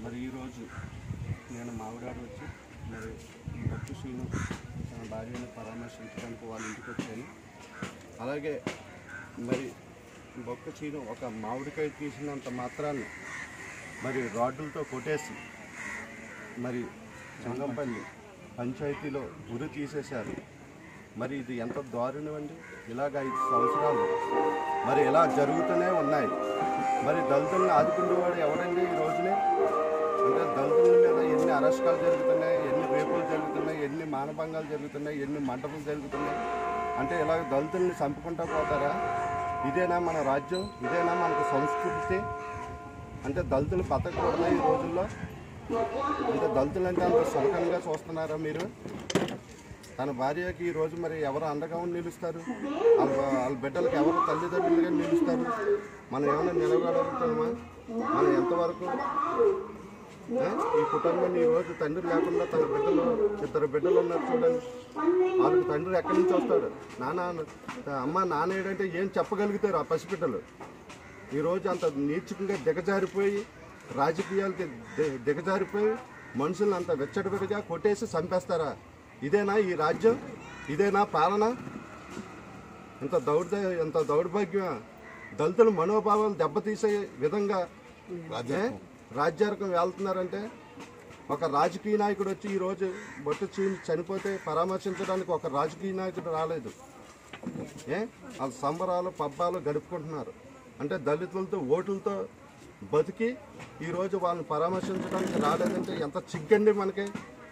మరి ఈరోజు నేను మావిడాడు వచ్చి మరి భక్తి శ్రీను తన భార్యను పరామర్శించడానికి వాళ్ళ ఇంటికి వచ్చాను అలాగే మరి బొక్క చీను ఒక మామిడికాయ తీసినంత మాత్రాన్ని మరి రాడ్డులతో కొట్టేసి మరి చంగంపల్లి పంచాయతీలో ఉరి తీసేశారు మరి ఇది ఎంత దారుణం అండి ఇలాగ ఐదు సంవత్సరాలు మరి ఇలా జరుగుతూనే ఉన్నాయి మరి దళితులను ఆదుకునేవాడు ఎవరండి ఈ రోజునే అంటే దళితుల మీద ఎన్ని అరెస్టాలు జరుగుతున్నాయి ఎన్ని రేపులు జరుగుతున్నాయి ఎన్ని మానభంగాలు జరుగుతున్నాయి ఎన్ని మంటపలు జరుగుతున్నాయి అంటే ఇలాగ దళితుల్ని చంపుకుంటా పోతారా ఇదేనా మన రాజ్యం ఇదేనా మనకు సంస్కృతి అంటే దళితులు బతకూడదా ఈ రోజుల్లో అంటే దళితులు అంటే అంత సులకనగా చూస్తున్నారా మీరు తన భార్యకి ఈ రోజు మరి ఎవరు అండగా ఉండి నిలుస్తారు వాళ్ళ వాళ్ళ బిడ్డలకు ఎవరు తల్లిదండ్రులుగా నిలుస్తారు మనం ఏమైనా నిలబడగలుగుతామా మనం ఎంతవరకు ఏ? ఈ కుటుంబాన్ని ఈ రోజు తండ్రి లేకుండా తన బిడ్డలు ఇద్దరు బిడ్డలు ఉన్నారు చూడండి వాళ్ళకి తండ్రి ఎక్కడి నుంచి వస్తాడు నాన్న అమ్మ నాన్న ఏంటంటే ఏం చెప్పగలుగుతారు ఆ పసిబిడ్డలు ఈ రోజు అంత నీచకంగా దిగజారిపోయి రాజకీయాలకి ది- దిగజారిపోయి మనుషులను అంత వెచ్చడివిడిగా కొట్టేసి చంపేస్తారా ఇదేనా ఈ రాజ్యం ఇదేనా పాలన ఇంత దౌర్ద ఇంత దౌర్భాగ్యం దళితుల మనోభావాలు దెబ్బతీసే విధంగా ఏ? రాజ్యార్గం వెళ్తున్నారంటే ఒక రాజకీయ నాయకుడు వచ్చి ఈరోజు బొట్టు చీ- చనిపోతే పరామర్శించడానికి ఒక రాజకీయ నాయకుడు రాలేదు ఏ వాళ్ళ సంబరాలు పబ్బాలు గడుపుకుంటున్నారు అంటే దళితులతో ఓటులతో బతికి ఈరోజు వాళ్ళని పరామర్శించడానికి రాలేదంటే ఎంత చిగ్గండి మనకి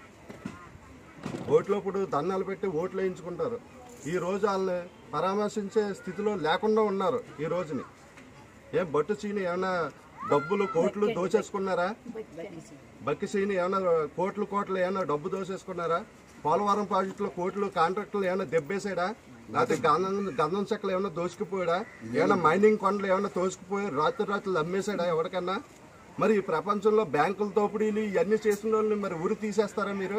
ఓట్లు ఇప్పుడు దండాలు పెట్టి ఓట్లు వేయించుకుంటారు ఈ రోజు వాళ్ళని పరామర్శించే స్థితిలో లేకుండా ఉన్నారు ఈ రోజుని ఏం బొట్టు చీని ఏమైనా డబ్బులు కోట్లు దోచేసుకున్నారా బక్కి సీని ఏమైనా కోట్లు కోట్లు ఏమైనా డబ్బు దోసేసుకున్నారా పోలవరం ప్రాజెక్టులో కోట్లు కాంట్రాక్టులు ఏమైనా దెబ్బేసాడా లేకపోతే గంధం గంధం చెక్కలు ఏమైనా దోచుకుపోయాడా ఏమైనా మైనింగ్ కొండలు ఏమైనా తోసుకుపోయి రాత్రి రాత్రులు అమ్మేశాడా ఎవరికన్నా మరి ఈ ప్రపంచంలో బ్యాంకుల దోపిడీలు ఇవన్నీ చేసిన వాళ్ళని మరి ఉరి తీసేస్తారా మీరు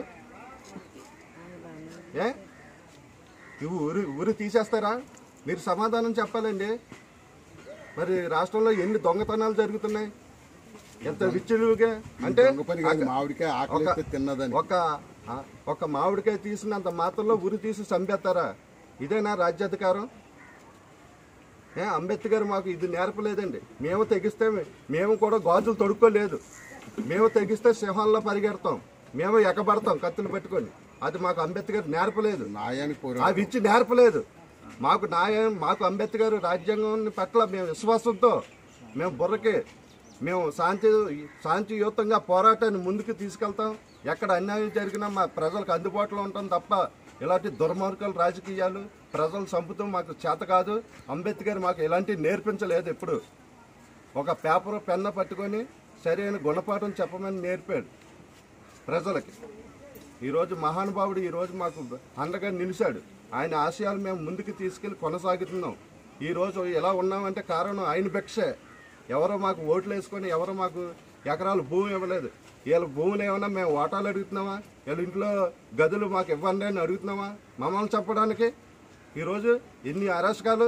ఏ ఇవి ఉరి ఉరి తీసేస్తారా మీరు సమాధానం చెప్పాలండి మరి రాష్ట్రంలో ఎన్ని దొంగతనాలు జరుగుతున్నాయి ఎంత విచ్చులుగా అంటే దొంగ పని కాదు మామిడికాయ ఆకలిస్తే తిన్నదని ఒక ఆ, ఒక మామిడికాయ తీసినంత మాత్రంలో ఉరి తీసి చంపేస్తారా ఇదేనా రాజ్యాధికారం ఏ అంబేద్కర్ మాకు ఇది నేర్పలేదండి మేము తెగిస్తే మేము కూడా గాజులు తొడుక్కోలేదు మేము తెగిస్తే సింహాల్లో పరిగెడతాం మేము ఎగబడతాం కత్తులు పెట్టుకొని అది మాకు అంబేద్కర్ నేర్పలేదు న్యాయానికి పోరా అవి ఇచ్చి నేర్పలేదు మాకు న్యాయం మాకు అంబేద్కర్ రాజ్యాంగం పట్ల మేము విశ్వాసంతో మేము బుర్రకి మేము శాంతి శాంతియుతంగా పోరాటాన్ని ముందుకు తీసుకెళ్తాం ఎక్కడ అన్యాయం జరిగినా మా ప్రజలకు అందుబాటులో ఉంటాం తప్ప ఇలాంటి దుర్మార్గాలు రాజకీయాలు ప్రజలు చంపుతాం మాకు చేత కాదు అంబేద్కర్ మాకు ఇలాంటివి నేర్పించలేదు ఎప్పుడు ఒక పేపర్ పెన్న పట్టుకొని సరైన గుణపాఠం చెప్పమని నేర్పాడు ప్రజలకి ఈరోజు మహానుభావుడు ఈరోజు మాకు అండగా నిలిచాడు ఆయన ఆశయాలు మేము ముందుకు తీసుకెళ్లి కొనసాగుతున్నాం ఈరోజు ఎలా ఉన్నామంటే కారణం ఆయన భిక్షే ఎవరో మాకు ఓట్లు వేసుకొని ఎవరో మాకు ఎకరాలు భూమి ఇవ్వలేదు వీళ్ళ భూములు ఏమన్నా మేము ఓటాలు అడుగుతున్నామా వీళ్ళ ఇంట్లో గదులు మాకు ఇవ్వండి అని అడుగుతున్నామా మమ్మల్ని చెప్పడానికి ఈరోజు ఎన్ని అరాచకాలు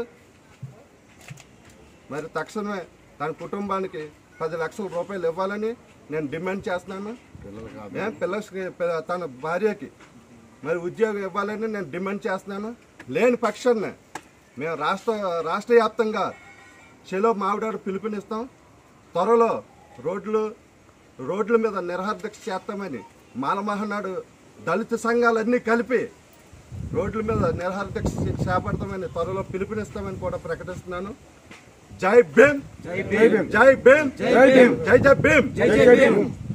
మరి తక్షణమే తన కుటుంబానికి పది లక్షల రూపాయలు ఇవ్వాలని నేను డిమాండ్ చేస్తున్నాను పిల్లలు కాదు ఏం పిల్లకి పిల్ల- తన భార్యకి మరి ఉద్యోగం ఇవ్వాలని నేను డిమాండ్ చేస్తున్నాను లేని పక్షాన్ని మేము రాష్ట్ర రాష్ట్ర వ్యాప్తంగా చెలో మావిడాడు పిలుపునిస్తాం త్వరలో రోడ్లు రోడ్ల మీద నిరహార్దక్ష చేస్తామని మాలమహనాడు దళిత సంఘాలన్నీ కలిపి రోడ్ల మీద నిరహార్దక్ష చేపడతామని త్వరలో పిలుపునిస్తామని కూడా ప్రకటిస్తున్నాను జై భీమ్ జై భీమ్ జై భీమ్ జై జై భీమ్